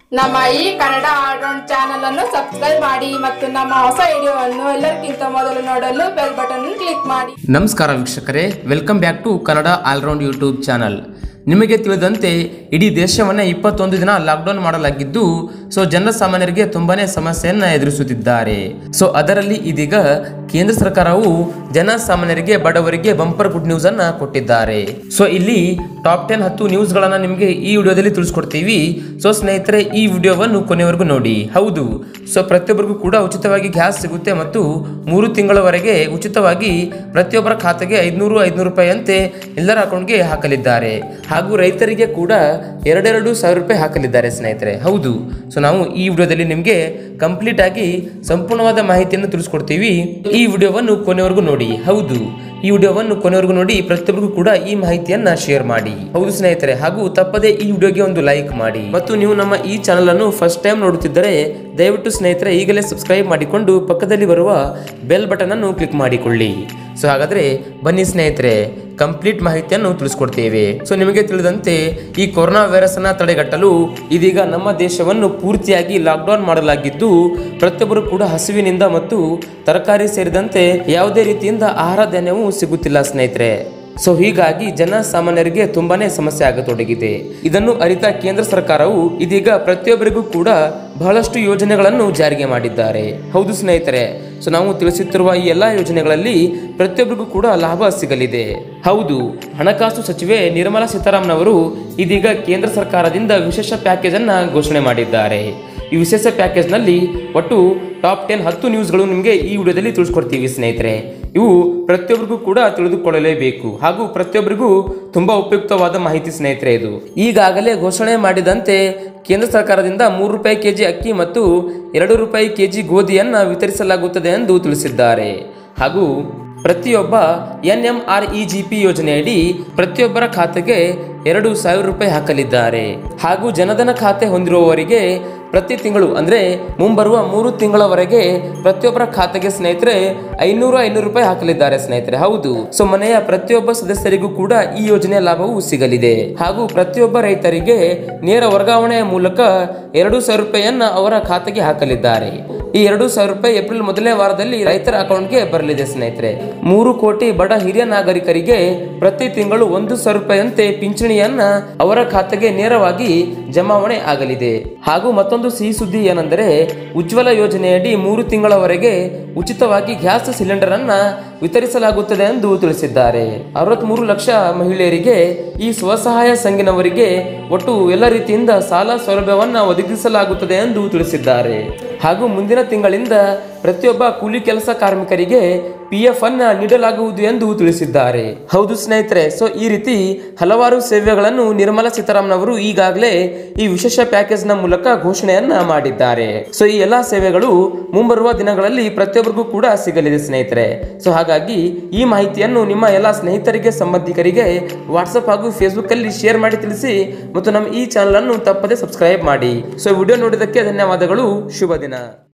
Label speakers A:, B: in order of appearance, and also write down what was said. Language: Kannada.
A: ನಮ್ಮ ಈ ಕನ್ನಡ ಆಲ್ರೌಂಡ್ ಚಾನಲ್ ಅನ್ನು ಸಬ್ಸ್ಕ್ರೈಬ್ ಮಾಡಿ ಮತ್ತು ನಮ್ಮ ಹೊಸ ವಿಡಿಯೋವನ್ನು ಎಲ್ಲರಿಗಿಂತ ಮೊದಲು ನೋಡಲು ಬೆಲ್ ಬಟನ್ ಕ್ಲಿಕ್ ಮಾಡಿ
B: ನಮಸ್ಕಾರ ವೀಕ್ಷಕರೇ welcome back to Kannada all round YouTube channel ನಿಮಗೆ ತಿಳಿದಂತೆ ಇಡೀ ದೇಶವನ್ನೇ ಇಪ್ಪತ್ತೊಂದು ದಿನ ಲಾಕ್ಡೌನ್ ಮಾಡಲಾಗಿದ್ದು ಸೊ ಜನಸಾಮಾನ್ಯರಿಗೆ ತುಂಬಾನೇ ಸಮಸ್ಯೆಯನ್ನ ಎದುರಿಸುತ್ತಿದ್ದಾರೆ ಸೊ ಅದರಲ್ಲಿ ಇದೀಗ ಕೇಂದ್ರ ಸರ್ಕಾರವು ಜನಸಾಮಾನ್ಯರಿಗೆ ಬಡವರಿಗೆ ಬಂಪರ್ ಗುಡ್ ನ್ಯೂಸ್ ಅನ್ನ ಕೊಟ್ಟಿದ್ದಾರೆ ಸೊ ಇಲ್ಲಿ ಟಾಪ್ ಟೆನ್ ಹತ್ತು ನ್ಯೂಸ್ ಗಳನ್ನ ನಿಮಗೆ ಈ ವಿಡಿಯೋದಲ್ಲಿ ತಿಳಿಸ್ಕೊಡ್ತೀವಿ ಸೊ ಸ್ನೇಹಿತರೆ ಈ ವಿಡಿಯೋವನ್ನು ಕೊನೆವರೆಗೂ ನೋಡಿ ಹೌದು ಸೊ ಪ್ರತಿಯೊಬ್ಬರಿಗೂ ಕೂಡ ಉಚಿತವಾಗಿ ಗ್ಯಾಸ್ ಸಿಗುತ್ತೆ ಮತ್ತು ಮೂರು ತಿಂಗಳವರೆಗೆ ಉಚಿತವಾಗಿ ಪ್ರತಿಯೊಬ್ಬರ ಖಾತೆಗೆ ಐದುನೂರು ಐದುನೂರು ರೂಪಾಯಿ ಅಂತೆ ಎಲ್ಲರ ಅಕೌಂಟ್ಗೆ ಹಾಕಲಿದ್ದಾರೆ ಹಾಗೂ ರೈತರಿಗೆ ಕೂಡ ಎರಡೆರಡು ಸಾವಿರ ರೂಪಾಯಿ ಹಾಕಲಿದ್ದಾರೆ ಸ್ನೇಹಿತರೆ ಹೌದು ಸೊ ನಾವು ಈ ವಿಡಿಯೋದಲ್ಲಿ ನಿಮಗೆ ಕಂಪ್ಲೀಟ್ ಆಗಿ ಸಂಪೂರ್ಣವಾದ ಮಾಹಿತಿಯನ್ನು ತಿಳಿಸ್ಕೊಡ್ತೀವಿ ಈ ವಿಡಿಯೋವನ್ನು ಕೊನೆವರೆಗೂ ನೋಡಿ ಹೌದು ಈ ವಿಡಿಯೋವನ್ನು ಕೊನೆವರೆಗೂ ನೋಡಿ ಪ್ರತಿಯೊಬ್ಬರಿಗೂ ಕೂಡ ಈ ಮಾಹಿತಿಯನ್ನ ಶೇರ್ ಮಾಡಿ ಹೌದು ಸ್ನೇಹಿತರೆ ಹಾಗೂ ತಪ್ಪದೇ ಈ ವಿಡಿಯೋಗೆ ಒಂದು ಲೈಕ್ ಮಾಡಿ ಮತ್ತು ನೀವು ನಮ್ಮ ಈ ಚಾನಲ್ ಅನ್ನು ಫಸ್ಟ್ ಟೈಮ್ ನೋಡುತ್ತಿದ್ದರೆ ದಯವಿಟ್ಟು ಸ್ನೇಹಿತರೆ ಈಗಲೇ ಸಬ್ಸ್ಕ್ರೈಬ್ ಮಾಡಿಕೊಂಡು ಪಕ್ಕದಲ್ಲಿ ಬರುವ ಬೆಲ್ ಬಟನ್ ಅನ್ನು ಕ್ಲಿಕ್ ಮಾಡಿಕೊಳ್ಳಿ ಸೊ ಹಾಗಾದ್ರೆ ಬನ್ನಿ ಸ್ನೇಹಿತರೆ ಕಂಪ್ಲೀಟ್ ಮಾಹಿತಿಯನ್ನು ತಿಳಿಸ್ಕೊಡ್ತೇವೆ ಸೊ ನಿಮಗೆ ತಿಳಿದಂತೆ ಈ ಕೊರೋನಾ ವೈರಸ್ ಅನ್ನ ತಡೆಗಟ್ಟಲು ಇದೀಗ ನಮ್ಮ ದೇಶವನ್ನು ಪೂರ್ತಿಯಾಗಿ ಲಾಕ್ಡೌನ್ ಮಾಡಲಾಗಿದ್ದು ಪ್ರತಿಯೊಬ್ಬರು ಕೂಡ ಹಸಿವಿನಿಂದ ಮತ್ತು ತರಕಾರಿ ಸೇರಿದಂತೆ ಯಾವುದೇ ರೀತಿಯಿಂದ ಆಹಾರ ಧಾನ್ಯವೂ ಸಿಗುತ್ತಿಲ್ಲ ಸ್ನೇಹಿತರೆ ಸೊ ಹೀಗಾಗಿ ಜನಸಾಮಾನ್ಯರಿಗೆ ತುಂಬಾನೇ ಸಮಸ್ಯೆ ಆಗತೊಡಗಿದೆ ಇದನ್ನು ಅರಿತ ಕೇಂದ್ರ ಸರ್ಕಾರವು ಇದೀಗ ಪ್ರತಿಯೊಬ್ಬರಿಗೂ ಕೂಡ ಬಹಳಷ್ಟು ಯೋಜನೆಗಳನ್ನು ಜಾರಿಗೆ ಮಾಡಿದ್ದಾರೆ ಹೌದು ಸ್ನೇಹಿತರೆ ಸೊ ನಾವು ತಿಳಿಸುತ್ತಿರುವ ಈ ಎಲ್ಲ ಯೋಜನೆಗಳಲ್ಲಿ ಪ್ರತಿಯೊಬ್ಬರಿಗೂ ಕೂಡ ಲಾಭ ಸಿಗಲಿದೆ ಹೌದು ಹಣಕಾಸು ಸಚಿವೆ ನಿರ್ಮಲಾ ಸೀತಾರಾಮನ್ ಅವರು ಇದೀಗ ಕೇಂದ್ರ ಸರ್ಕಾರದಿಂದ ವಿಶೇಷ ಪ್ಯಾಕೇಜ್ ಅನ್ನ ಘೋಷಣೆ ಮಾಡಿದ್ದಾರೆ ಈ ವಿಶೇಷ ಪ್ಯಾಕೇಜ್ನಲ್ಲಿ ಒಟ್ಟು ಟಾಪ್ ಟೆನ್ ಹತ್ತು ನ್ಯೂಸ್ಗಳು ನಿಮಗೆ ಈ ವಿಡಿಯೋದಲ್ಲಿ ತಿಳಿಸ್ಕೊಡ್ತೀವಿ ಸ್ನೇಹಿತರೆ ಇವು ಪ್ರತಿಯೊಬ್ಬರಿಗೂ ಕೂಡ ತಿಳಿದುಕೊಳ್ಳಲೇಬೇಕು ಹಾಗೂ ಪ್ರತಿಯೊಬ್ಬರಿಗೂ ತುಂಬಾ ಉಪಯುಕ್ತವಾದ ಮಾಹಿತಿ ಸ್ನೇಹಿತರೆ ಇದು ಈಗಾಗಲೇ ಘೋಷಣೆ ಮಾಡಿದಂತೆ ಕೇಂದ್ರ ಸರ್ಕಾರದಿಂದ ಮೂರು ರೂಪಾಯಿ ಕೆಜಿ ಅಕ್ಕಿ ಮತ್ತು ಎರಡು ರೂಪಾಯಿ ಕೆಜಿ ಗೋಧಿಯನ್ನ ವಿತರಿಸಲಾಗುತ್ತದೆ ಎಂದು ತಿಳಿಸಿದ್ದಾರೆ ಹಾಗೂ ಪ್ರತಿಯೊಬ್ಬ N M R E G P ಯೋಜನೆಯಡಿ ಪ್ರತಿಯೊಬ್ಬರ ಖಾತೆಗೆ ಎರಡು ಸಾವಿರ ರೂಪಾಯಿ ಹಾಕಲಿದ್ದಾರೆ ಹಾಗೂ ಜನಧನ ಖಾತೆ ಹೊಂದಿರುವವರಿಗೆ ಪ್ರತಿ ತಿಂಗಳು ಅಂದ್ರೆ ಮುಂಬರುವ ಮೂರು ತಿಂಗಳವರೆಗೆ ಪ್ರತಿಯೊಬ್ಬರ ಖಾತೆಗೆ ಸ್ನೇಹಿತರೆ ಐನೂರು ಐನೂರು ರೂಪಾಯಿ ಹಾಕಲಿದ್ದಾರೆ ಸ್ನೇಹಿತರೆ ಹೌದು ಸೊ ಮನೆಯ ಪ್ರತಿಯೊಬ್ಬ ಸದಸ್ಯರಿಗೂ ಕೂಡ ಈ ಯೋಜನೆಯ ಲಾಭವು ಸಿಗಲಿದೆ ಹಾಗೂ ಪ್ರತಿಯೊಬ್ಬ ರೈತರಿಗೆ ನೇರ ವರ್ಗಾವಣೆಯ ಮೂಲಕ ಎರಡು ಸಾವಿರ ರೂಪಾಯಿಯನ್ನ ಅವರ ಖಾತೆಗೆ ಹಾಕಲಿದ್ದಾರೆ ಈ ಎರಡು ಸಾವಿರ ರೂಪಾಯಿ ಏಪ್ರಿಲ್ ಮೊದಲನೇ ವಾರದಲ್ಲಿ ರೈತರ ಅಕೌಂಟ್ಗೆ ಬರಲಿದೆ ಸ್ನೇಹಿತರೆ ಮೂರು ಕೋಟಿ ಬಡ ಹಿರಿಯ ನಾಗರಿಕರಿಗೆ ಪ್ರತಿ ತಿಂಗಳು ಒಂದು ಸಾವಿರ ರೂಪಾಯಿಯಂತೆ ಪಿಂಚಣಿಯನ್ನ ಅವರ ಖಾತೆಗೆ ನೇರವಾಗಿ ಜಮಾವಣೆ ಆಗಲಿದೆ ಹಾಗೂ ಮತ್ತೊಂದು ಸಿಹಿ ಸುದ್ದಿ ಏನೆಂದರೆ ಉಜ್ವಲ ಯೋಜನೆಯಡಿ ಮೂರು ತಿಂಗಳವರೆಗೆ ಉಚಿತವಾಗಿ ಗ್ಯಾಸ್ ಸಿಲಿಂಡರ್ ಅನ್ನ ವಿತರಿಸಲಾಗುತ್ತದೆ ಎಂದು ತಿಳಿಸಿದ್ದಾರೆ ಅರವತ್ಮೂರು ಲಕ್ಷ ಮಹಿಳೆಯರಿಗೆ ಈ ಸ್ವಸಹಾಯ ಸಂಘಿನವರಿಗೆ ಒಟ್ಟು ಎಲ್ಲ ರೀತಿಯಿಂದ ಸಾಲ ಸೌಲಭ್ಯವನ್ನ ಒದಗಿಸಲಾಗುತ್ತದೆ ಎಂದು ತಿಳಿಸಿದ್ದಾರೆ ಹಾಗೂ ಮುಂದಿನ ತಿಂಗಳಿಂದ ಪ್ರತಿಯೊಬ್ಬ ಕೂಲಿ ಕೆಲಸ ಕಾರ್ಮಿಕರಿಗೆ ಪಿ ಎಫ್ ಅನ್ನ ನೀಡಲಾಗುವುದು ಎಂದು ತಿಳಿಸಿದ್ದಾರೆ ಹೌದು ಸ್ನೇಹಿತರೆ ಸೊ ಈ ರೀತಿ ಹಲವಾರು ಸೇವೆಗಳನ್ನು ನಿರ್ಮಲಾ ಸೀತಾರಾಮನ್ ಅವರು ಈಗಾಗಲೇ ಈ ವಿಶೇಷ ಪ್ಯಾಕೇಜ್ ನ ಮೂಲಕ ಘೋಷಣೆಯನ್ನ ಮಾಡಿದ್ದಾರೆ ಸೊ ಈ ಎಲ್ಲಾ ಸೇವೆಗಳು ಮುಂಬರುವ ದಿನಗಳಲ್ಲಿ ಪ್ರತಿಯೊಬ್ಬರಿಗೂ ಕೂಡ ಸಿಗಲಿದೆ ಸ್ನೇಹಿತರೆ ಸೊ ಹಾಗಾಗಿ ಈ ಮಾಹಿತಿಯನ್ನು ನಿಮ್ಮ ಎಲ್ಲ ಸ್ನೇಹಿತರಿಗೆ ಸಂಬಂಧಿಕರಿಗೆ ವಾಟ್ಸಪ್ ಹಾಗೂ ಫೇಸ್ಬುಕ್ ಅಲ್ಲಿ ಶೇರ್ ಮಾಡಿ ತಿಳಿಸಿ ಮತ್ತು ನಮ್ಮ ಈ ಚಾನಲ್ ಅನ್ನು ತಪ್ಪದೆ ಸಬ್ಸ್ಕ್ರೈಬ್ ಮಾಡಿ ಸೊ ವಿಡಿಯೋ ನೋಡಿದ್ದಕ್ಕೆ ಧನ್ಯವಾದಗಳು ಶುಭ ದಿನ